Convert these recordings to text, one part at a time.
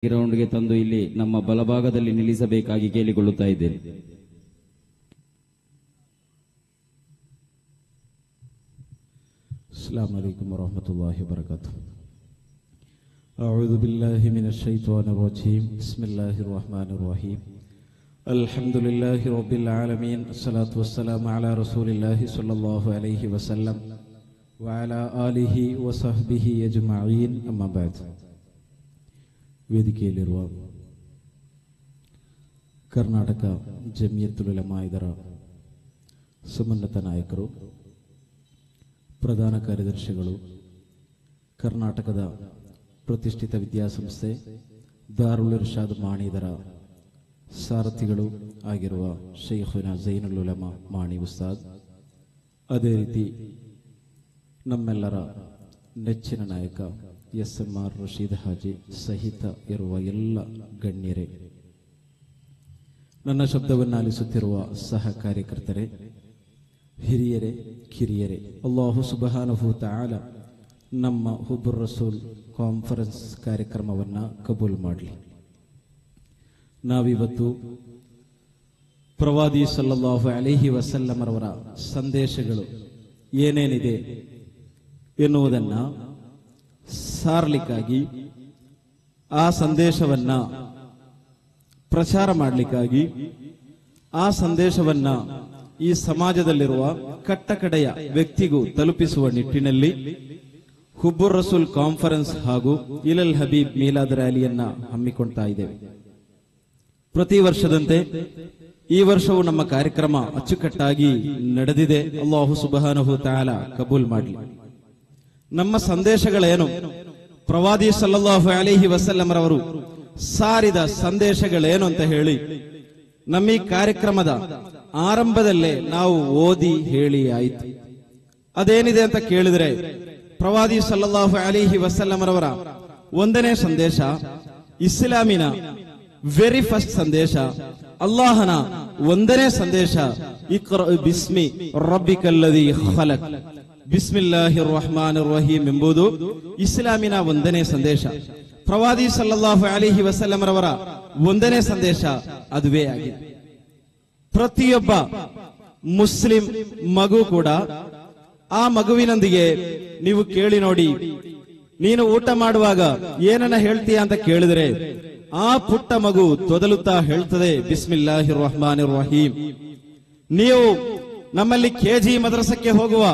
ಗ್ರೌಂಡ್ಗೆ ತಂದು ಇಲ್ಲಿ ನಮ್ಮ ಬಲಭಾಗದಲ್ಲಿ ನಿಲ್ಲಿಸಬೇಕಾಗಿ ಕೇಳಿಕೊಳ್ಳುತ್ತಾ ಇದ್ದೇನೆ السلام عليكم ورحمة الله وبركاته أعوذ بالله من الشيطان الرجيم بسم الله الرحمن الرحيم الحمد لله رب العالمين الصلاة والسلام على رسول الله صلى الله عليه وسلم وعلى آله وصحبه أجمعين أما بعد ವೇದಿಕೆಯಲ್ಲಿರುವ ಕರ್ನಾಟಕ ಜಮಿಯತ್ತುಲಮಾ ಇದರ ಸುಮನ್ನತ ನಾಯಕರು ಪ್ರಧಾನ ಕಾರ್ಯದರ್ಶಿಗಳು ಕರ್ನಾಟಕದ ಪ್ರತಿಷ್ಠಿತ ವಿದ್ಯಾಸಂಸ್ಥೆ ದಾರುಲ್ ಇರ್ಷಾದ್ ಮಾಣಿದರ ಸಾರಥಿಗಳು ಆಗಿರುವ ಶೈಖುನ ಜೈನುಲ್ ಉಲಮಾ ಮಾಣಿ ಉಸ್ತಾದ್ ಅದೇ ರೀತಿ ನಮ್ಮೆಲ್ಲರ ನೆಚ್ಚಿನ ನಾಯಕ S M R Rasheed Haji ಸಹಿತ ಇರುವ ಎಲ್ಲ ಗಣ್ಯರೇ ನನ್ನ ಶಬ್ದವನ್ನು ಆಲಿಸುತ್ತಿರುವ ಸಹ ಕಾರ್ಯಕರ್ತರೇ ಹಿರಿಯರೇ ಕಿರಿಯರೇ ಅಲ್ಲಾಹು ಸುಬಹಾನಹು ತಾಲ ನಮ್ಮ ಹುಬ್ಬುರ್ ರಸೂಲ್ ಕಾನ್ಫರೆನ್ಸ್ ಕಾರ್ಯಕ್ರಮವನ್ನ ಕಬೂಲ್ ಮಾಡಲಿ ನಾವಿವತ್ತು ಪ್ರವಾದಿ ಸಲ್ಲಲ್ಲಾಹು ಅಲಿಹಿ ವಸಲ್ಲಮರವರ ಸಂದೇಶಗಳು ಏನೇನಿದೆ ಎನ್ನುವುದನ್ನ ಸಾರ್ಲಿಕ್ಕಾಗಿ ಆ ಸಂದೇಶವನ್ನ ಪ್ರಚಾರ ಮಾಡಲಿಕ್ಕಾಗಿ ಆ ಸಂದೇಶವನ್ನ ಈ ಸಮಾಜದಲ್ಲಿರುವ ಕಟ್ಟಕಡೆಯ ವ್ಯಕ್ತಿಗೂ ತಲುಪಿಸುವ ನಿಟ್ಟಿನಲ್ಲಿ ಹುಬ್ಬುರ್ ರಸೂಲ್ ಕಾನ್ಫರೆನ್ಸ್ ಹಾಗೂ ಇಲಲ್ ಹಬೀಬ್ ಮೀಲಾದ್ ರ್ಯಾಲಿಯನ್ನ ಹಮ್ಮಿಕೊಳ್ತಾ ಇದ್ದೇವೆ ಪ್ರತಿ ವರ್ಷದಂತೆ ಈ ವರ್ಷವೂ ನಮ್ಮ ಕಾರ್ಯಕ್ರಮ ಅಚ್ಚುಕಟ್ಟಾಗಿ ನಡೆದಿದೆ ಅಲ್ಲಾಹು ಸುಬಹಾನಹು ತಾಲ ಕಬೂಲ್ ಮಾಡಲಿ ನಮ್ಮ ಸಂದೇಶಗಳೇನು ಪ್ರವಾದಿ ಸಲ್ಲಲ್ಲಾಹು ಅಲಿಹಿ ವಸಲ್ಲಮರವರು ಸಾರಿದ ಸಂದೇಶಗಳೇನು ಅಂತ ಹೇಳಿ ನಮ್ಮ ಈ ಕಾರ್ಯಕ್ರಮದ ಆರಂಭದಲ್ಲೇ ನಾವು ಓದಿ ಹೇಳಿ ಆಯಿತು ಅದೇನಿದೆ ಅಂತ ಕೇಳಿದ್ರೆ ಪ್ರವಾದಿ ಸಲ್ಲಲ್ಲಾಹು ಅಲಿಹಿ ವಸಲ್ಲಮರವರ ಒಂದನೇ ಸಂದೇಶ ಇಸ್ಲಾಮಿನ ವೆರಿ ಫಸ್ಟ್ ಸಂದೇಶ ಅಲ್ಲಾಹನ ಒಂದನೇ ಸಂದೇಶ ಇಕ್ರ ಬಿಸ್ಮಿ ರಬ್ಬಿಕಲ್ಲದಿ ಖಲಕ್ ಬಿಸ್ಮಿಲ್ಲಾಹಿ ರಹಮಾನ್ ರಹೀಂ ಎಂಬುದು ಇಸ್ಲಾಮಿನ ಒಂದನೇ ಸಂದೇಶ ಪ್ರವಾದಿ ಸಲ್ಲಲ್ಲಾಹು ಅಲಿಹಿ ವಸಲ್ಲಮರವರ ಒಂದನೇ ಸಂದೇಶ ಅದುವೇ ಆಗಿದೆ ಪ್ರತಿಯೊಬ್ಬ ಮುಸ್ಲಿಂ ಮಗು ಕೂಡ ಆ ಮಗುವಿನೊಂದಿಗೆ ನೀವು ಕೇಳಿ ನೋಡಿ ನೀನು ಊಟ ಮಾಡುವಾಗ ಏನನ್ನ ಹೇಳ್ತೀಯ ಅಂತ ಕೇಳಿದ್ರೆ ಆ ಪುಟ್ಟ ಮಗು ತೊದಲುತ್ತಾ ಹೇಳ್ತದೆ ಬಿಸ್ಮಿಲ್ಲಾಹಿ ರಹಮಾನ್ ರಹೀಂ ನೀವು ನಮ್ಮಲ್ಲಿ ಕೆಜಿ ಮದ್ರಸಕ್ಕೆ ಹೋಗುವ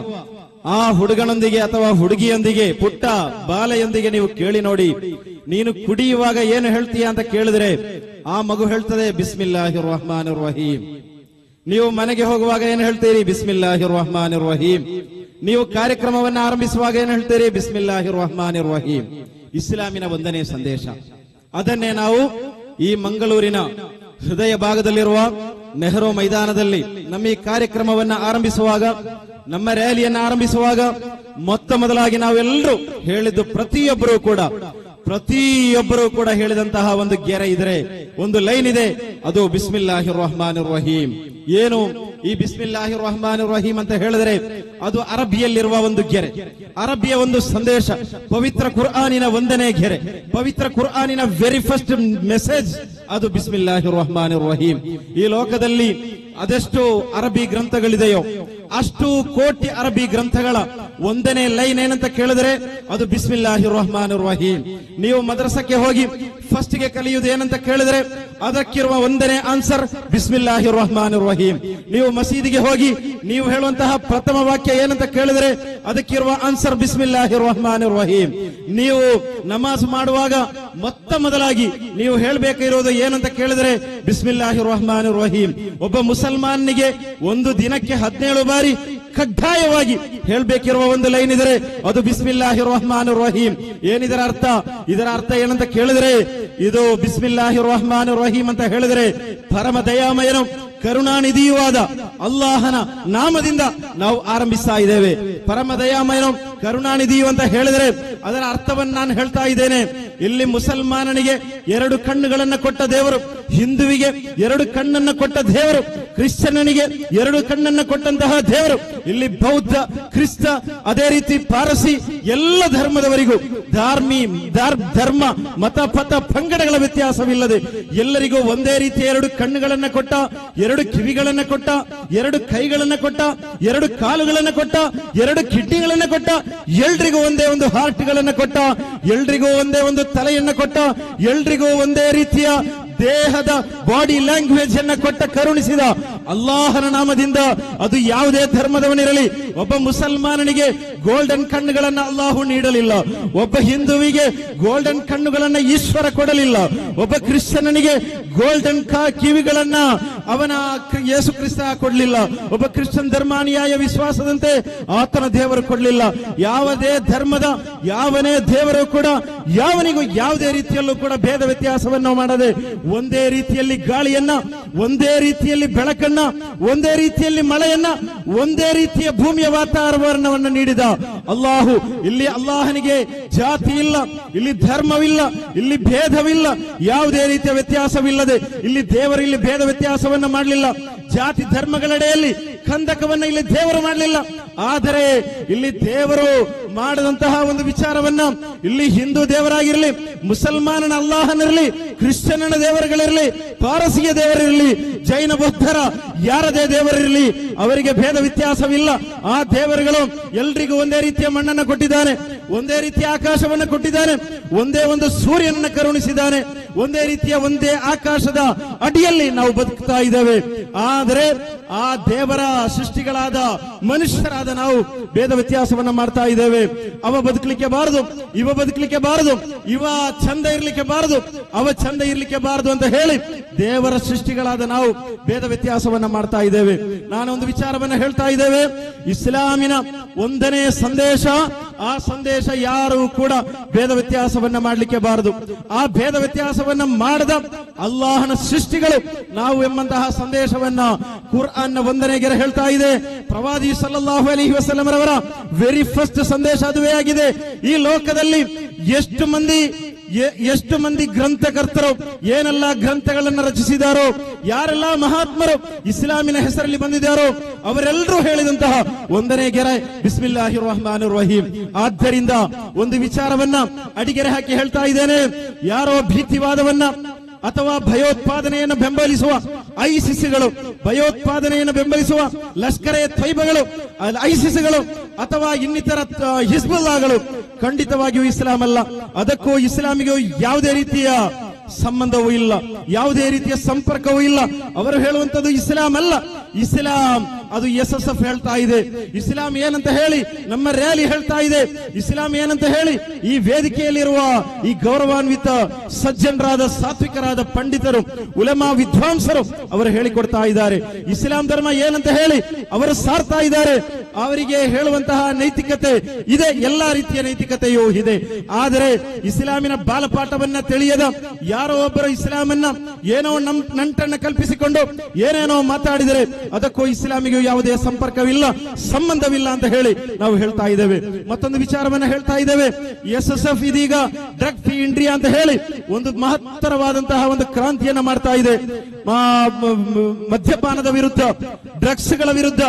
ಆ ಹುಡುಗನೊಂದಿಗೆ ಅಥವಾ ಹುಡುಗಿಯೊಂದಿಗೆ ಪುಟ್ಟ ಬಾಲೆಯೊಂದಿಗೆ ನೀವು ಕೇಳಿ ನೋಡಿ ನೀನು ಕುಡಿಯುವಾಗ ಏನು ಹೇಳ್ತೀಯ ಅಂತ ಕೇಳಿದ್ರೆ ಆ ಮಗು ಹೇಳ್ತದೆ ಬಿಸ್ಮಿಲ್ಲಾಹಿ ರಹಮಾನ್ ರಹೀಂ ನೀವು ಮನೆಗೆ ಹೋಗುವಾಗ ಏನು ಹೇಳ್ತೀರಿ ಬಿಸ್ಮಿಲ್ಲಾಹಿ ರಹಮಾನ್ ರಹೀಂ ನೀವು ಕಾರ್ಯಕ್ರಮವನ್ನ ಆರಂಭಿಸುವಾಗ ಏನು ಹೇಳ್ತೀರಿ ಬಿಸ್ಮಿಲ್ಲಾಹಿ ರಹಮಾನ್ ರಹೀಂ ಇಸ್ಲಾಮಿನ ಒಂದನೇ ಸಂದೇಶ ಅದನ್ನೇ ನಾವು ಈ ಮಂಗಳೂರಿನ ಹೃದಯ ಭಾಗದಲ್ಲಿರುವ ನೆಹರು ಮೈದಾನದಲ್ಲಿ ನಮ್ಮ ಈ ಕಾರ್ಯಕ್ರಮವನ್ನ ಆರಂಭಿಸುವಾಗ ನಮ್ಮ ರ್ಯಾಲಿಯನ್ನ ಆರಂಭಿಸುವಾಗ ಮೊತ್ತ ಮೊದಲಾಗಿ ನಾವೆಲ್ಲರೂ ಹೇಳಿದ್ದು ಪ್ರತಿಯೊಬ್ಬರೂ ಕೂಡ ಪ್ರತಿಯೊಬ್ಬರೂ ಕೂಡ ಹೇಳಿದಂತಹ ಒಂದು ಗೆರೆ ಇದ್ರೆ ಒಂದು ಲೈನ್ ಇದೆ ಅದು ಬಿಸ್ಮಿಲ್ಲಾಹಿ ರಹಮಾನ್ ರಹೀಂ ಏನು ಈ ಬಿಸ್ಮಿಲ್ಲಾಹಿ ರಹಮಾನ್ ರಹೀಂ ಅಂತ ಹೇಳಿದ್ರೆ ಅದು ಅರಬಿಯಲ್ಲಿರುವ ಒಂದು ಗೆರೆ ಅರಬಿಯ ಒಂದು ಸಂದೇಶ ಪವಿತ್ರ ಕುರ್ಆನಿನ ಒಂದನೇ ಗೆರೆ ಪವಿತ್ರ ಕುರ್ಆನಿನ ವೆರಿ ಫಸ್ಟ್ ಮೆಸೇಜ್ ಅದು ಬಿಸ್ಮಿಲ್ಲಾಹಿ ರಹಮಾನ್ ರಹೀಂ ಈ ಲೋಕದಲ್ಲಿ ಅದೆಷ್ಟು ಅರಬಿ ಗ್ರಂಥಗಳಿದೆಯೋ ಅಷ್ಟು ಕೋಟಿ ಅರಬಿ ಗ್ರಂಥಗಳ ಒಂದನೇ ಲೈನ್ ಏನಂತ ಕೇಳಿದ್ರೆ ಅದು ಬಿಸ್ಮಿಲ್ಲಾಹಿ ರಹಮಾನ್ ರಹೀಂ ನೀವು ಮದ್ರಸಕ್ಕೆ ಹೋಗಿ ಫಸ್ಟ್ ಗೆ ಕಲಿಯುವುದು ಏನಂತ ಕೇಳಿದ್ರೆ ಅದಕ್ಕಿರುವ ಒಂದನೇ ಆನ್ಸರ್ ಬಿಸ್ಮಿಲ್ಲಾಹಿ ರಹಮಾನ್ ರಹೀಂ ನೀವು ಮಸೀದಿಗೆ ಹೋಗಿ ನೀವು ಹೇಳುವಂತಹ ಪ್ರಥಮ ವಾಕ್ಯ ಏನಂತ ಕೇಳಿದ್ರೆ ಅದಕ್ಕಿರುವ ಆನ್ಸರ್ ಬಿಸ್ಮಿಲ್ಲಾಹಿ ರಹಮಾನ್ ರಹೀಂ ನೀವು ನಮಾಜ್ ಮಾಡುವಾಗ ಮೊತ್ತ ಮೊದಲಾಗಿ ನೀವು ಹೇಳಬೇಕಿರೋದು ಏನಂತ ಕೇಳಿದ್ರೆ ಬಿಸ್ಮಿಲ್ಲಾಹಿ ರಹಮಾನ್ ರಹೀಂ ಒಬ್ಬ ಮುಸಲ್ಮಾನಿಗೆ ಒಂದು ದಿನಕ್ಕೆ ಹದಿನೇಳು ಬಾರಿ ಕಡ್ಡಾಯವಾಗಿ ಹೇಳ್ಬೇಕಿರುವ ಒಂದು ಲೈನ್ ಇದ್ರೆ ಅದು ಬಿಸ್ಮಿಲ್ಲಾಹಿ ರಹಮಾನ್ ರಹೀಂ ಏನಿದರ ಅರ್ಥ ಇದರ ಅರ್ಥ ಏನಂತ ಕೇಳಿದ್ರೆ ಇದು ಬಿಸ್ಮಿಲ್ಲಾಹಿ ರಹಮಾನ್ ರಹೀಂ ಅಂತ ಹೇಳಿದ್ರೆ ಪರಮ ದಯಾಮಯನು ಕರುಣಾನಿಧಿಯೂ ಆದ ಅಲ್ಲಾಹನ ನಾಮದಿಂದ ನಾವು ಆರಂಭಿಸ್ತಾ ಇದ್ದೇವೆ ಪರಮ ದಯಾಮಯನು ಕರುಣಾನಿಧಿಯು ಅಂತ ಹೇಳಿದ್ರೆ ಅದರ ಅರ್ಥವನ್ನು ನಾನು ಹೇಳ್ತಾ ಇದ್ದೇನೆ ಇಲ್ಲಿ ಮುಸಲ್ಮಾನನಿಗೆ ಎರಡು ಕಣ್ಣುಗಳನ್ನ ಕೊಟ್ಟ ದೇವರು ಹಿಂದುವಿಗೆ ಎರಡು ಕಣ್ಣನ್ನ ಕೊಟ್ಟ ದೇವರು ಕ್ರಿಶ್ಚಿಯನಿಗೆ ಎರಡು ಕಣ್ಣನ್ನ ಕೊಟ್ಟಂತಹ ದೇವರು ಇಲ್ಲಿ ಬೌದ್ಧ ಕ್ರಿಸ್ತ ಅದೇ ರೀತಿ ಪಾರಸಿ ಎಲ್ಲ ಧರ್ಮದವರಿಗೂ ಧಾರ್ಮಿ ಧಾರ್- ಧರ್ಮ ಮತ ಪಥ ಪಂಗಡಗಳ ವ್ಯತ್ಯಾಸವಿಲ್ಲದೆ ಎಲ್ಲರಿಗೂ ಒಂದೇ ರೀತಿಯ ಎರಡು ಕಣ್ಣುಗಳನ್ನ ಕೊಟ್ಟ ಎರಡು ಕಿವಿಗಳನ್ನ ಕೊಟ್ಟ ಎರಡು ಕೈಗಳನ್ನ ಕೊಟ್ಟ ಎರಡು ಕಾಲುಗಳನ್ನ ಕೊಟ್ಟ ಎರಡು ಕಿಡ್ನಿಗಳನ್ನ ಕೊಟ್ಟ ಎಲ್ರಿಗೂ ಒಂದೇ ಒಂದು ಹಾರ್ಟ್ಗಳನ್ನ ಕೊಟ್ಟ ಎಲ್ರಿಗೂ ಒಂದೇ ಒಂದು ತಲೆಯನ್ನ ಕೊಟ್ಟ ಎಲ್ರಿಗೂ ಒಂದೇ ರೀತಿಯ ದೇಹದ ಬಾಡಿ ಲ್ಯಾಂಗ್ವೇಜ್ ಅನ್ನ ಕೊಟ್ಟ ಕರುಣಿಸಿದ ಅಲ್ಲಾಹನ ನಾಮದಿಂದ ಅದು ಯಾವುದೇ ಧರ್ಮದವನಿರಲಿ ಒಬ್ಬ ಮುಸಲ್ಮಾನನಿಗೆ ಗೋಲ್ಡನ್ ಕಣ್ಣುಗಳನ್ನ ಅಲ್ಲಾಹು ನೀಡಲಿಲ್ಲ ಒಬ್ಬ ಹಿಂದುವಿಗೆ ಗೋಲ್ಡನ್ ಕಣ್ಣುಗಳನ್ನ ಈಶ್ವರ ಕೊಡಲಿಲ್ಲ ಒಬ್ಬ ಕ್ರಿಶ್ಚಿಯನಿಗೆ ಗೋಲ್ಡನ್ ಕಿವಿಗಳನ್ನ ಅವನ ಕ್ರಿ- ಯೇಸು ಕ್ರಿಸ್ತ ಕೊಡ್ಲಿಲ್ಲ ಒಬ್ಬ ಕ್ರಿಶ್ಚಿಯನ್ ಧರ್ಮಾನುಯಾಯ ವಿಶ್ವಾಸದಂತೆ ಆತನ ದೇವರು ಕೊಡ್ಲಿಲ್ಲ ಯಾವುದೇ ಧರ್ಮದ ಯಾವನೇ ದೇವರು ಕೂಡ ಯಾವನಿಗೂ ಯಾವುದೇ ರೀತಿಯಲ್ಲೂ ಕೂಡ ಭೇದ ವ್ಯತ್ಯಾಸವನ್ನು ಮಾಡದೆ ಒಂದೇ ರೀತಿಯಲ್ಲಿ ಗಾಳಿಯನ್ನ ಒಂದೇ ರೀತಿಯಲ್ಲಿ ಬೆಳಕನ್ನ ಒಂದೇ ರೀತಿಯಲ್ಲಿ ಮಳೆಯನ್ನ ಒಂದೇ ರೀತಿಯ ಭೂಮಿಯ ವಾತಾವರಣವನ್ನು ನೀಡಿದ ಅಲ್ಲಾಹು ಇಲ್ಲಿ ಅಲ್ಲಾಹನಿಗೆ ಜಾತಿ ಇಲ್ಲ ಇಲ್ಲಿ ಧರ್ಮವಿಲ್ಲ ಇಲ್ಲಿ ಭೇದವಿಲ್ಲ ಯಾವುದೇ ರೀತಿಯ ವ್ಯತ್ಯಾಸವಿಲ್ಲದೆ ಇಲ್ಲಿ ದೇವರು ಇಲ್ಲಿ ಭೇದ ವ್ಯತ್ಯಾಸವನ್ನ ಮಾಡಲಿಲ್ಲ ಜಾತಿ ಧರ್ಮಗಳೆಡೆಯಲ್ಲಿ ಕಂದಕವನ್ನ ಇಲ್ಲಿ ದೇವರು ಮಾಡಲಿಲ್ಲ ಆದರೆ ಇಲ್ಲಿ ದೇವರು ಮಾಡದಂತಹ ಒಂದು ವಿಚಾರವನ್ನ ಇಲ್ಲಿ ಹಿಂದೂ ದೇವರಾಗಿರಲಿ ಮುಸಲ್ಮಾನನ ಅಲ್ಲಾಹನಿರಲಿ ಕ್ರಿಶ್ಚಿಯನ್ನ ದೇವರುಗಳಿರಲಿ ಪಾರಸಿಯ ದೇವರಿರಲಿ ಜೈನ ಬೌದ್ಧರ ಯಾರದೇ ದೇವರಿರಲಿ ಅವರಿಗೆ ಭೇದ ವ್ಯತ್ಯಾಸವಿಲ್ಲ ಆ ದೇವರುಗಳು ಎಲ್ರಿಗೂ ಒಂದೇ ರೀತಿಯ ಮಣ್ಣನ್ನು ಕೊಟ್ಟಿದ್ದಾನೆ ಒಂದೇ ರೀತಿಯ ಆಕಾಶವನ್ನು ಕೊಟ್ಟಿದ್ದಾನೆ ಒಂದೇ ಒಂದು ಸೂರ್ಯನನ್ನು ಕರುಣಿಸಿದ್ದಾನೆ ಒಂದೇ ರೀತಿಯ ಒಂದೇ ಆಕಾಶದ ಅಡಿಯಲ್ಲಿ ನಾವು ಬದುಕ್ತಾ ಇದ್ದೇವೆ ಆದರೆ ಆ ದೇವರ ಸೃಷ್ಟಿಗಳಾದ ಮನುಷ್ಯರಾದ ನಾವು ಭೇದ ವ್ಯತ್ಯಾಸವನ್ನ ಮಾಡ್ತಾ ಇದ್ದೇವೆ ಅವ ಬದುಕಲಿಕ್ಕೆ ಬಾರದು ಇವ ಬದುಕಲಿಕ್ಕೆ ಬಾರದು ಇವ ಚಂದ ಇರ್ಲಿಕ್ಕೆ ಬಾರದು ಅವ ಚಂದ ಇರ್ಲಿಕ್ಕೆ ಬಾರದು ಅಂತ ಹೇಳಿ ದೇವರ ಸೃಷ್ಟಿಗಳಾದ ನಾವು ಭೇದ ವ್ಯತ್ಯಾಸವನ್ನ ಮಾಡ್ತಾ ಇದ್ದೇವೆ ನಾನೊಂದು ವಿಚಾರವನ್ನ ಹೇಳ್ತಾ ಇದ್ದೇವೆ ಇಸ್ಲಾಮಿನ ಒಂದನೇ ಸಂದೇಶ ಆ ಸಂದೇಶ ಯಾರು ಕೂಡ ಭೇದ ವ್ಯತ್ಯಾಸವನ್ನ ಮಾಡಲಿಕ್ಕೆ ಬಾರದು ಆ ಭೇದ ವ್ಯತ್ಯಾಸವನ್ನ ಮಾಡದ ಅಲ್ಲಾಹನ ಸೃಷ್ಟಿಗಳು ನಾವು ಎಂಬಂತಹ ಸಂದೇಶವನ್ನ ಕುರ್ಆನ್ನ ಒಂದನೇ ಗೆರೆ ಹೇಳ್ತಾ ಇದೆ ಪ್ರವಾದಿ ಸಲ್ಲಲ್ಲಾಹು ಅಲೈಹಿ ವಸಲ್ಲಮರವರ ವೆರಿ ಫಸ್ಟ್ ಸಂದೇಶ ಅದುವೇ ಆಗಿದೆ ಈ ಲೋಕದಲ್ಲಿ ಎಷ್ಟು ಮಂದಿ ಎ- ಎಷ್ಟು ಮಂದಿ ಗ್ರಂಥಕರ್ತರು ಏನೆಲ್ಲ ಗ್ರಂಥಗಳನ್ನು ರಚಿಸಿದಾರೋ ಯಾರೆಲ್ಲ ಮಹಾತ್ಮರು ಇಸ್ಲಾಮಿನ ಹೆಸರಲ್ಲಿ ಬಂದಿದ್ದಾರೋ ಅವರೆಲ್ಲರೂ ಹೇಳಿದಂತಹ ಒಂದನೇ ಗೆರೆ ಬಿಸ್ಮಿಲ್ಲಾಹಿ ರಹಮಾನ್ ರಹೀಂ ಆದ್ದರಿಂದ ಒಂದು ವಿಚಾರವನ್ನ ಅಡಿಗೆರೆ ಹಾಕಿ ಹೇಳ್ತಾ ಇದ್ದೇನೆ ಯಾರೋ ಭೀತಿವಾದವನ್ನ ಅಥವಾ ಭಯೋತ್ಪಾದನೆಯನ್ನು ಬೆಂಬಲಿಸುವ ಐಸಿಸ್ಗಳು ಭಯೋತ್ಪಾದನೆಯನ್ನು ಬೆಂಬಲಿಸುವ ಲಷ್ಕರೆ ತ್ವೈಬಗಳು ಐಸಿಸ್ಗಳು ಅಥವಾ ಇನ್ನಿತರ ಆ, ಹಿಜ್ಬುಲ್ಲಾಗಳು ಖಂಡಿತವಾಗಿಯೂ ಇಸ್ಲಾಂ ಅಲ್ಲ ಅದಕ್ಕೂ ಇಸ್ಲಾಮಿಗೂ ಯಾವುದೇ ರೀತಿಯ ಸಂಬಂಧವೂ ಇಲ್ಲ ಯಾವುದೇ ರೀತಿಯ ಸಂಪರ್ಕವೂ ಇಲ್ಲ ಅವರು ಹೇಳುವಂತದ್ದು ಇಸ್ಲಾಂ ಅಲ್ಲ ಇಸ್ಲಾಂ ಅದು ಎಸ್ ಎಸ್ ಎಫ್ ಹೇಳ್ತಾ ಇದೆ ಇಸ್ಲಾಂ ಏನಂತ ಹೇಳಿ ನಮ್ಮ ರ್ಯಾಲಿ ಹೇಳ್ತಾ ಇದೆ ಇಸ್ಲಾಂ ಏನಂತ ಹೇಳಿ ಈ ವೇದಿಕೆಯಲ್ಲಿರುವ ಈ ಗೌರವಾನ್ವಿತ ಸಜ್ಜನರಾದ ಸಾತ್ವಿಕರಾದ ಪಂಡಿತರು ಉಲಮಾ ವಿದ್ವಾಂಸರು ಅವರು ಹೇಳಿಕೊಡ್ತಾ ಇದ್ದಾರೆ ಇಸ್ಲಾಂ ಧರ್ಮ ಏನಂತ ಹೇಳಿ ಅವರು ಸಾರ್ತಾ ಇದ್ದಾರೆ ಅವರಿಗೆ ಹೇಳುವಂತಹ ನೈತಿಕತೆ ಇದೆ ಎಲ್ಲಾ ರೀತಿಯ ನೈತಿಕತೆಯೂ ಇದೆ ಆದರೆ ಇಸ್ಲಾಮಿನ ಬಾಲಪಾಠವನ್ನ ತಿಳಿಯದ ಯಾರೋ ಒಬ್ಬರು ಇಸ್ಲಾಮನ್ನ ಏನೋ ನಮ್ ನಂಟನ್ನ ಕಲ್ಪಿಸಿಕೊಂಡು ಏನೇನೋ ಮಾತಾಡಿದರೆ ಅದಕ್ಕೂ ಇಸ್ಲಾಮಿಗೂ ಯಾವುದೇ ಸಂಪರ್ಕವಿಲ್ಲ ಸಂಬಂಧವಿಲ್ಲ ಅಂತ ಹೇಳಿ ನಾವು ಹೇಳ್ತಾ ಇದ್ದೇವೆ ಮತ್ತೊಂದು ವಿಚಾರವನ್ನ ಹೇಳ್ತಾ ಇದ್ದೇವೆ ಎಸ್ ಎಸ್ ಎಫ್ ಇದೀಗ ಡ್ರಗ್ ಫ್ರೀ ಇಂಡಿಯಾ ಅಂತ ಹೇಳಿ ಒಂದು ಮಹತ್ತರವಾದಂತಹ ಒಂದು ಕ್ರಾಂತಿಯನ್ನ ಮಾಡ್ತಾ ಇದೆ ಆ, ಮ- ಮ- ಮದ್ಯಪಾನದ ವಿರುದ್ಧ ಡ್ರಗ್ಸ್ಗಳ ವಿರುದ್ಧ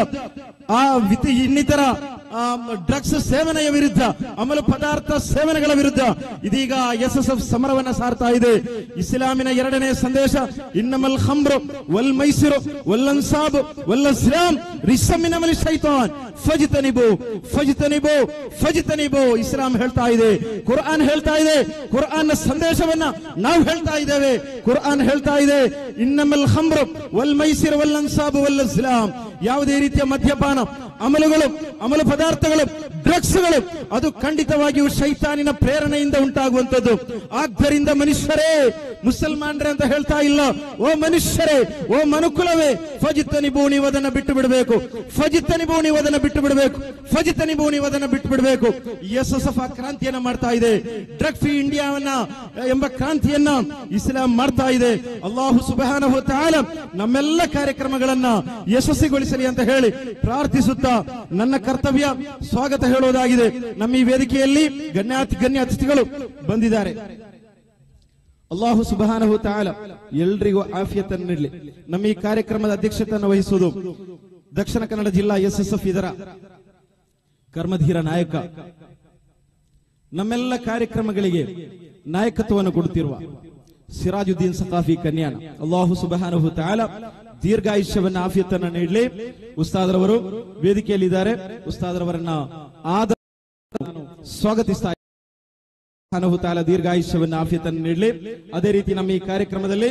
ಆ ವಿತ್- ಇನ್ನಿತರ ಡ್ರಗ್ಸ್ ಸೇವನೆಯ ವಿರುದ್ಧ ಅಮಲು ಪದಾರ್ಥ ಸೇವನೆಗಳ ವಿರುದ್ಧ ಇದೀಗ ಎಸ್ ಎಸ್ ಎಫ್ ಸಮರವನ್ನ ಸಾರ್ತಾ ಇದೆ ಇಸ್ಲಾಮಿನ ಎರಡನೇ ಸಂದೇಶ ಇನ್ನಮಲ್ ಖಮ್ರು ವಲ್ ಮೈಸಿರು ವಲ್ ಅನ್ಸಾಬ್ ವಲ್ ಅಸ್ಲಾಂ ರಿಸಮಿನ ಮಲಿ ಶೈತಾನ್ ಫಜಿತನಿಬು ಫಜಿತನಿಬು ಫಜಿತನಿಬು ಇಸ್ಲಾಂ ಹೇಳ್ತಾ ಇದೆ ಕುರ್ಆನ್ ಹೇಳ್ತಾ ಇದೆ ಕುರ್ಆನ್ ಸಂದೇಶವನ್ನ ನಾವು ಹೇಳ್ತಾ ಇದ್ದೇವೆ ಕುರ್ಆನ್ ಹೇಳ್ತಾ ಇದೆ ಇನ್ನಮಲ್ ಖಮ್ರು ವಲ್ ಮೈಸಿರು ವಲ್ ಅನ್ಸಾಬ್ ವಲ್ ಅಸ್ಲಾಂ ಯಾವುದೇ ರೀತಿಯ ಮದ್ಯಪಾನ ಅಮಲುಗಳು ಅಮಲು ಪದಾರ್ಥಗಳು ಡ್ರಗ್ಸ್ಗಳು ಅದು ಖಂಡಿತವಾಗಿಯೂ ಶೈತಾನಿನ ಪ್ರೇರಣೆಯಿಂದ ಉಂಟಾಗುವಂತದ್ದು ಆದ್ದರಿಂದ ಮನುಷ್ಯರೇ ಮುಸಲ್ಮಾನರೇ ಅಂತ ಹೇಳ್ತಾ ಇಲ್ಲ ಓ ಮನುಷ್ಯರೇ ಓ ಮನುಕುಲವೇ ಫಜಿತನಿಬು ನೀವು ಅದನ್ನ ಬಿಟ್ಟು ಬಿಡಬೇಕು ಫಜಿತನಿಬು ನೀವು ಅದನ್ನ ಬಿಟ್ಟು ಬಿಡಬೇಕು ಫಜಿತನಿಬು ನೀವು ಅದನ್ನ ಬಿಟ್ಟು ಬಿಡಬೇಕು ಎಸ್ ಎಸ್ ಎಫ್ ಕ್ರಾಂತಿಯನ್ನ ಮಾಡ್ತಾ ಇದೆ ಡ್ರಗ್ ಫ್ರೀ ಇಂಡಿಯಾವನ್ನ ಎಂಬ ಕ್ರಾಂತಿಯನ್ನ ಇಸ್ಲಾಂ ಮಾಡ್ತಾ ಇದೆ ಅಲ್ಲಾಹು ಸುಬಹಾನಹು ತಾಲ ನಮ್ಮೆಲ್ಲ ಕಾರ್ಯಕ್ರಮಗಳನ್ನ ಯಶಸ್ವಿಗೊಳಿಸಲಿ ಅಂತ ಹೇಳಿ ಪ್ರಾರ್ಥಿಸುತ್ತಾ ನನ್ನ ಕರ್ತವ್ಯ ಸ್ವಾಗತ ಹೇಳುವುದಾಗಿದೆ ನಮ್ಮ ಈ ವೇದಿಕೆಯಲ್ಲಿ ಗಣ್ಯಾತಿ ಗಣ್ಯ ಅತಿಥಿಗಳು ಬಂದಿದ್ದಾರೆ ಅಲ್ಲಾಹು ಸುಬಹಾನಹು ತಾಲ ಎಲ್ರಿಗೂ ಆಫಿಯತನ್ನು ನೀಡಲಿ ನಮ್ಮ ಈ ಕಾರ್ಯಕ್ರಮದ ಅಧ್ಯಕ್ಷತೆಯನ್ನು ವಹಿಸುವುದು ದಕ್ಷಿಣ ಕನ್ನಡ ಜಿಲ್ಲಾ ಎಸ್ ಎಸ್ ಎಫ್ ಇದರ ಕರ್ಮಧೀರ ನಾಯಕ ನಮ್ಮೆಲ್ಲ ಕಾರ್ಯಕ್ರಮಗಳಿಗೆ ನಾಯಕತ್ವವನ್ನು ಕೊಡುತ್ತಿರುವ ಸಿರಾಜುದ್ದೀನ್ ಸಕಾಫಿ ಕನ್ಯಾಣ ಅಲ್ಲಾಹು ಸುಬಹಾನಹು ತಾಲ ದೀರ್ಘಾಯುಷ್ಯವನ್ನ ಆಫಿಯತನ್ನ ನೀಡಲಿ ಉಸ್ತಾದ್ರವರು ವೇದಿಕೆಯಲ್ಲಿದ್ದಾರೆ ಉಸ್ತಾದ್ರವರನ್ನ ಆದ ಸ್ವಾಗತಿಸ್ತಾ ಸುಬ್ಹಾನಹು ತಾಲ ದೀರ್ಘಾಯುಷ್ಯವನ್ನು ಆಫಿಯತನ್ನು ನೀಡಲಿ ಅದೇ ರೀತಿ ನಮ್ಮ ಈ ಕಾರ್ಯಕ್ರಮದಲ್ಲಿ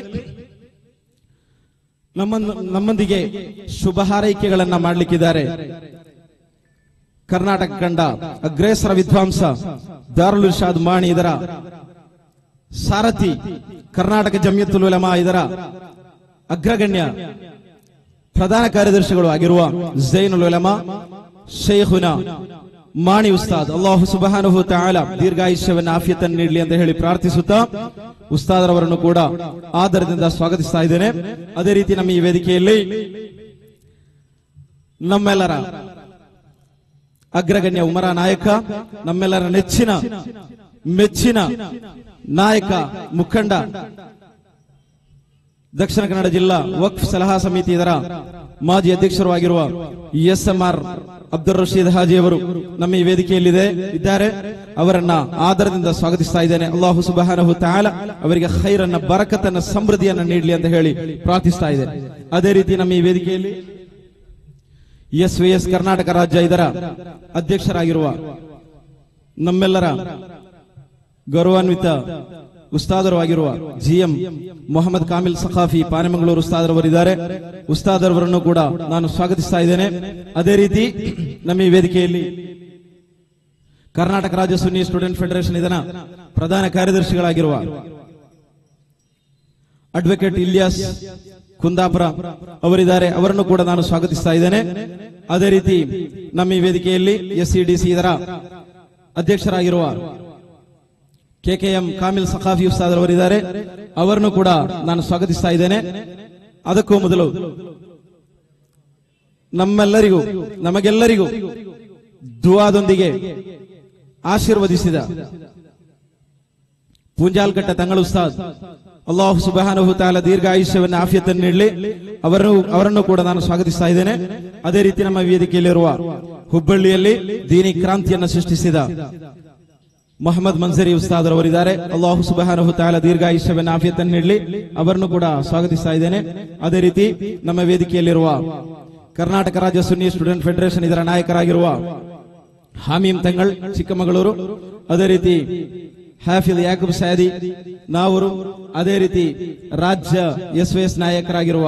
ನಮ್ಮ ನಮ್ಮೊಂದಿಗೆ ಶುಭ ಹಾರೈಕೆಗಳನ್ನ ಮಾಡಲಿಕ್ಕಿದ್ದಾರೆ ಕರ್ನಾಟಕ ಕಂಡ ಅಗ್ರೇಸರ ವಿದ್ವಾಂಸ ದಾರುಲ್ ಇರ್ಷಾದ್ ಮಾಣಿ ಇದರ ಸಾರಥಿ ಕರ್ನಾಟಕ ಜಮಿಯತ್ತುಲ್ ಉಲಮಾ ಇದರ ಅಗ್ರಗಣ್ಯ ಪ್ರಧಾನ ಕಾರ್ಯದರ್ಶಿಗಳು ಆಗಿರುವ ಜೈನುಲ್ ಉಲಮಾ ಶೇಖುನ ಮಾಣಿ ಉಸ್ತಾದ್ ಅಲ್ಲಾಹು ಸುಬಹಾನಹು ತಾಲ ದೀರ್ಘಾಯುಷ್ಯವನ್ನು ಆಫಿಯತನ್ನು ನೀಡಲಿ ಅಂತ ಹೇಳಿ ಪ್ರಾರ್ಥಿಸುತ್ತಾ ಉಸ್ತಾದರವರನ್ನು ಕೂಡ ಆದರದಿಂದ ಸ್ವಾಗತಿಸ್ತಾ ಇದ್ದೇನೆ ಅದೇ ರೀತಿ ನಮ್ಮ ಈ ವೇದಿಕೆಯಲ್ಲಿ ನಮ್ಮೆಲ್ಲರ ಅಗ್ರಗಣ್ಯ ಉಮರ ನಾಯಕ ನಮ್ಮೆಲ್ಲರ ನೆಚ್ಚಿನ ಮೆಚ್ಚಿನ ನಾಯಕ ಮುಖಂಡ ದಕ್ಷಿಣ ಕನ್ನಡ ಜಿಲ್ಲಾ ವಕ್ಫ್ ಸಲಹಾ ಸಮಿತಿ ಇದರ ಮಾಜಿ ಅಧ್ಯಕ್ಷರು ಆಗಿರುವ S M R Abdul Rasheed Haji ಅವರು ನಮ್ಮ ಈ ವೇದಿಕೆಯಲ್ಲಿದೆ ಇದ್ದಾರೆ ಅವರನ್ನ ಆದರದಿಂದ ಸ್ವಾಗತಿಸ್ತಾ ಇದ್ದೇನೆ ಅಲ್ಲಾಹು ಸುಬಹಾನಹು ತಾಲ ಅವರಿಗೆ ಖೈರನ್ನ ಬರಕತನ್ನ ಸಮೃದ್ಧಿಯನ್ನ ನೀಡಲಿ ಅಂತ ಹೇಳಿ ಪ್ರಾರ್ಥಿಸ್ತಾ ಇದ್ದೇನೆ ಅದೇ ರೀತಿ ನಮ್ಮ ಈ ವೇದಿಕೆಯಲ್ಲಿ ಎಸ್ ವಿ ಎಸ್ ಕರ್ನಾಟಕ ರಾಜ್ಯ ಇದರ ಅಧ್ಯಕ್ಷರಾಗಿರುವ ನಮ್ಮೆಲ್ಲರ ಗೌರವಾನ್ವಿತ ಉಸ್ತಾದರು ಆಗಿರುವ ಜಿಎಂ ಮೊಹಮ್ಮದ್ ಕಾಮಿಲ್ ಸಖಾಫಿ ಪಾನೆಮಂಗಳೂರು ಉಸ್ತಾದರವರಿದ್ದಾರೆ ಉಸ್ತಾದರವರನ್ನು ಕೂಡ ನಾನು ಸ್ವಾಗತಿಸ್ತಾ ಇದ್ದೇನೆ ಅದೇ ರೀತಿ ನಮ್ಮ ಈ ವೇದಿಕೆಯಲ್ಲಿ ಕರ್ನಾಟಕ ರಾಜ್ಯ ಸುನ್ನಿ ಸ್ಟೂಡೆಂಟ್ ಫೆಡರೇಷನ್ ಇದರ ಪ್ರಧಾನ ಕಾರ್ಯದರ್ಶಿಗಳಾಗಿರುವ ಅಡ್ವೊಕೇಟ್ ಇಲಿಯಾಸ್ ಕುಂದಾಪುರ ಅವರಿದ್ದಾರೆ ಅವರನ್ನು ಕೂಡ ನಾನು ಸ್ವಾಗತಿಸ್ತಾ ಇದ್ದೇನೆ ಅದೇ ರೀತಿ ನಮ್ಮ ಈ ವೇದಿಕೆಯಲ್ಲಿ ಎಸ್ ಸಿ ಡಿ ಸಿ ಇದರ ಅಧ್ಯಕ್ಷರಾಗಿರುವ ಕೆಕೆಎಂ ಕಾಮಿಲ್ ಸಖಾಫಿ ಉಸ್ತಾದ್ ಅವರಿದ್ದಾರೆ ಅವರನ್ನು ಕೂಡ ನಾನು ಸ್ವಾಗತಿಸ್ತಾ ಇದ್ದೇನೆ ಅದಕ್ಕೂ ಮೊದಲು ನಮ್ಮೆಲ್ಲರಿಗೂ ನಮಗೆಲ್ಲರಿಗೂ ದುವಾದೊಂದಿಗೆ ಆಶೀರ್ವದಿಸಿದ ಪೂಂಜಾಲ್ಕಟ್ಟ ತಂಗಳ ಉಸ್ತಾದ್ ಅಲ್ಲಾಹು ಸುಬಹಾನಹು ತಾಲ ದೀರ್ಘಾಯುಷ್ಯವನ್ನು ಆಫಿಯತನ್ನು ನೀಡಲಿ ಅವರನ್ನು ಅವರನ್ನು ಕೂಡ ನಾನು ಸ್ವಾಗತಿಸ್ತಾ ಇದ್ದೇನೆ ಅದೇ ರೀತಿ ನಮ್ಮ ವೇದಿಕೆಯಲ್ಲಿರುವ ಹುಬ್ಬಳ್ಳಿಯಲ್ಲಿ ದೀನಿ ಕ್ರಾಂತಿಯನ್ನು ಸೃಷ್ಟಿಸಿದ ಮೊಹಮ್ಮದ್ ಮನ್ಸರಿ ಉಸ್ತಾದ್ ಅವರಿದ್ದಾರೆ ಅಲ್ಲಾಹು ಸುಬಹಾನಹು ತಾಲ ದೀರ್ಘಾಯುಷ್ಯವನ್ನು ಆಫಿಯತನ್ನು ನೀಡಲಿ ಅವರನ್ನು ಕೂಡ ಸ್ವಾಗತಿಸ್ತಾ ಇದ್ದೇನೆ ಅದೇ ರೀತಿ ನಮ್ಮ ವೇದಿಕೆಯಲ್ಲಿರುವ ಕರ್ನಾಟಕ ರಾಜ್ಯ ಸುನ್ನಿ ಸ್ಟೂಡೆಂಟ್ ಫೆಡರೇಷನ್ ಇದರ ನಾಯಕರಾಗಿರುವ ಹಾಮೀಂ ತಂಗಳ್ ಚಿಕ್ಕಮಗಳೂರು ಅದೇ ರೀತಿ ಹಾಫಿಲ್ ಯಾಕೂಬ್ ಸಯಾದಿ ನಾವರು ಅದೇ ರೀತಿ ರಾಜ್ಯ ಎಸ್ ಎಸ್ ನಾಯಕರಾಗಿರುವ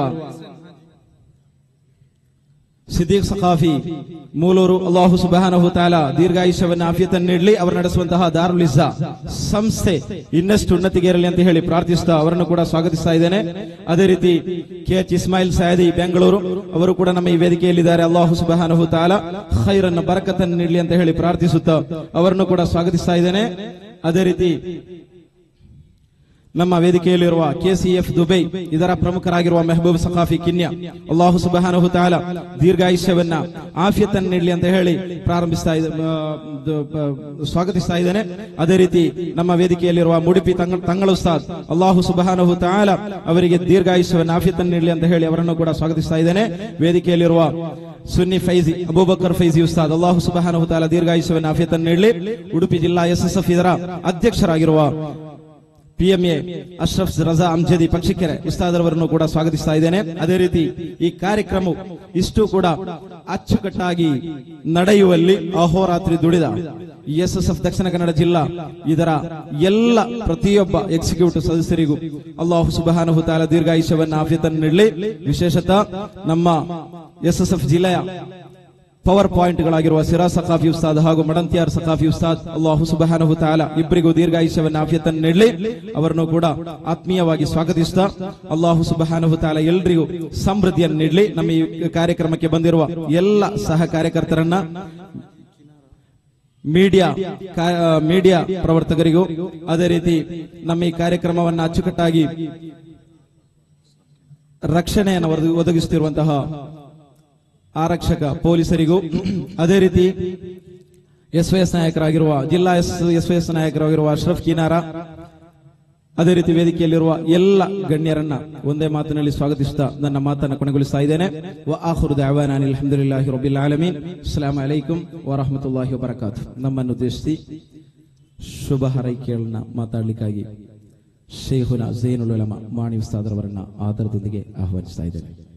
ಸಿದ್ದೀಕ್ ಸಖಾಫಿ ಮೂಲೂರು ಅಲ್ಲಾಹು ಸುಬಹಾನಹು ತಾಲ ದೀರ್ಘಾಯುಷ್ಯವನ್ನು ಆಫಿಯತನ್ನು ನೀಡಲಿ ಅವರು ನಡೆಸುವಂತಹ ದಾರುಲ್ ಇಸ್ಸಾ ಸಂಸ್ಥೆ ಇನ್ನಷ್ಟು ಉನ್ನತಿಗೇರಲಿ ಅಂತ ಹೇಳಿ ಪ್ರಾರ್ಥಿಸ್ತಾ ಅವರನ್ನು ಕೂಡ ಸ್ವಾಗತಿಸ್ತಾ ಇದ್ದೇನೆ ಅದೇ ರೀತಿ ಕೆ ಎಚ್ ಇಸ್ಮಾಯಿಲ್ ಸಯಾದಿ ಬೆಂಗಳೂರು ಅವರು ಕೂಡ ನಮ್ಮ ಈ ವೇದಿಕೆಯಲ್ಲಿದ್ದಾರೆ ಅಲ್ಲಾಹು ಸುಬಹಾನಹು ತಾಲ ಖೈರನ್ನ ಬರಕತನ್ನು ನೀಡಲಿ ಅಂತ ಹೇಳಿ ಪ್ರಾರ್ಥಿಸುತ್ತಾ ಅವರನ್ನು ಕೂಡ ಸ್ವಾಗತಿಸ್ತಾ ಇದ್ದೇನೆ ಅದೇ ರೀತಿ ನಮ್ಮ ವೇದಿಕೆಯಲ್ಲಿರುವ ಕೆಸಿಎಫ್ ದುಬೈ ಇದರ ಪ್ರಮುಖರಾಗಿರುವ ಮೆಹಬೂಬ್ ಸಖಾಫಿ ಕಿನ್ಯ ಅಲ್ಲಾಹು ಸುಬಹಾನಹು ತಾಲ ದೀರ್ಘಾಯುಷ್ಯವನ್ನ ಆಫಿಯತನ್ನು ನೀಡಲಿ ಅಂತ ಹೇಳಿ ಪ್ರಾರಂಭಿಸ್ತಾ ಇದ್ದ- ಆ, ದ- ಆ, ಸ್ವಾಗತಿಸ್ತಾ ಇದ್ದೇನೆ ಅದೇ ರೀತಿ ನಮ್ಮ ವೇದಿಕೆಯಲ್ಲಿರುವ ಮುಡಿಪಿ ತಂಗ ತಂಗಳ ಉಸ್ತಾದ್ ಅಲ್ಲಾಹು ಸುಬಹಾನಹು ತಾಲ ಅವರಿಗೆ ದೀರ್ಘಾಯುಷ್ಯವನ್ನು ಆಫಿಯತನ್ನು ನೀಡಲಿ ಅಂತ ಹೇಳಿ ಅವರನ್ನು ಕೂಡ ಸ್ವಾಗತಿಸ್ತಾ ಇದ್ದೇನೆ ವೇದಿಕೆಯಲ್ಲಿರುವ ಸುನ್ನಿ ಫೈಜಿ ಅಬೂಬಕರ್ ಫೈಜಿ ಉಸ್ತಾದ್ ಅಲ್ಲಾಹು ಸುಬಹಾನಹು ತಾಲ ದೀರ್ಘಾಯುಷ್ಯವನ್ನು ಆಫಿಯತನ್ನು ನೀಡಲಿ ಉಡುಪಿ ಜಿಲ್ಲಾ ಎಸ್ ಎಸ್ ಎಫ್ ಇದರ ಅಧ್ಯಕ್ಷರಾಗಿರುವ ಪಿಎಂಎ ಅಶ್ರಫ್ ರಜಾ ಅಮ್ಜದಿ ಪಕ್ಷಿಕೆರೆ ಉಸ್ತಾದರವರನ್ನು ಕೂಡ ಸ್ವಾಗತಿಸ್ತಾ ಇದ್ದೇನೆ ಅದೇ ರೀತಿ ಈ ಕಾರ್ಯಕ್ರಮವು ಇಷ್ಟು ಕೂಡ ಅಚ್ಚುಕಟ್ಟಾಗಿ ನಡೆಯುವಲ್ಲಿ ಅಹೋರಾತ್ರಿ ದುಡಿದ ಎಸ್ ಎಸ್ ಎಫ್ ದಕ್ಷಿಣ ಕನ್ನಡ ಜಿಲ್ಲಾ ಇದರ ಎಲ್ಲ ಪ್ರತಿಯೊಬ್ಬ ಎಕ್ಸಿಕ್ಯೂಟಿವ್ ಸದಸ್ಯರಿಗೂ ಅಲ್ಲಾಹು ಸುಬಹಾನಹು ತಾಲ ದೀರ್ಘಾಯುಷ್ಯವನ್ನು ಆಫಿಯತನ್ನು ನೀಡಲಿ ವಿಶೇಷತಃ ನಮ್ಮ ಎಸ್ ಎಸ್ ಎಫ್ ಜಿಲ್ಲೆಯ ಪವರ್ ಪಾಯಿಂಟ್ಗಳಾಗಿರುವ ಸಿರಾ ಸಖಾಫಿ ಉಸ್ತಾದ್ ಹಾಗೂ ಮಡಂತಿಯಾರ್ ಸಖಾಫಿ ಉಸ್ತಾದ್ ಅಲ್ಲಾಹು ಸುಬಹಾನಹು ತಾಲ ಇಬ್ಬರಿಗೂ ದೀರ್ಘಾಯುಷ್ಯವನ್ನು ಆಫಿಯತನ್ನು ನೀಡಲಿ ಅವರನ್ನು ಕೂಡ ಆತ್ಮೀಯವಾಗಿ ಸ್ವಾಗತಿಸುತ್ತಾ ಅಲ್ಲಾಹು ಸುಬಹಾನಹು ತಾಲ ಎಲ್ರಿಗೂ ಸಮೃದ್ಧಿಯನ್ನು ನೀಡಲಿ ನಮ್ಮ ಈ ಕಾರ್ಯಕ್ರಮಕ್ಕೆ ಬಂದಿರುವ ಎಲ್ಲ ಸಹ ಕಾರ್ಯಕರ್ತರನ್ನ ಮೀಡಿಯಾ ಕಾ- ಆ, ಮೀಡಿಯಾ ಪ್ರವರ್ತಕರಿಗೂ ಅದೇ ರೀತಿ ನಮ್ಮ ಈ ಕಾರ್ಯಕ್ರಮವನ್ನು ಅಚ್ಚುಕಟ್ಟಾಗಿ ರಕ್ಷಣೆಯನ್ನು ಒದಗಿ- ಒದಗಿಸುತ್ತಿರುವಂತಹ ಆರಕ್ಷಕ ಪೊಲೀಸರಿಗೂ ಅದೇ ರೀತಿ ಎಸ್ ಎಸ್ ನಾಯಕರಾಗಿರುವ ಜಿಲ್ಲಾ ಎಸ್ ಎಸ್ ಎಸ್ ನಾಯಕರಾಗಿರುವ ಅಶ್ರಫ್ ಕಿನಾರ ಅದೇ ರೀತಿ ವೇದಿಕೆಯಲ್ಲಿರುವ ಎಲ್ಲ ಗಣ್ಯರನ್ನ ಒಂದೇ ಮಾತಿನಲ್ಲಿ ಸ್ವಾಗತಿಸುತ್ತಾ ನನ್ನ ಮಾತನ್ನು ಕೊನೆಗೊಳಿಸ್ತಾ ಇದ್ದೇನೆ ವ ಆಖಿರು ದಅವಾನಾ ಅನಿಲ್ ಹಮ್ದುಲಿಲ್ಲಾಹಿ ರಬ್ಬಿಲ್ ಆಲಮೀನ್ ಅಸ್ಸಲಾಮು ಅಲೈಕುಂ ವರಹಮತುಲ್ಲಾಹಿ ವಬರಕಾತು ನಮ್ಮನ್ನು ಉದ್ದೇಶಿಸಿ ಶುಭ ಹಾರೈಕೆಗಳನ್ನ ಮಾತಾಡ್ಲಿಕ್ಕಾಗಿ ಶೇಖುನ ಝೈನುಲ್ ಉಲಮಾ ಮಾಣಿ ಉಸ್ತಾದರವರನ್ನ ಆದರದೊಂದಿಗೆ ಆಹ್ವಾನಿಸ್ತಾ ಇದ್ದೇನೆ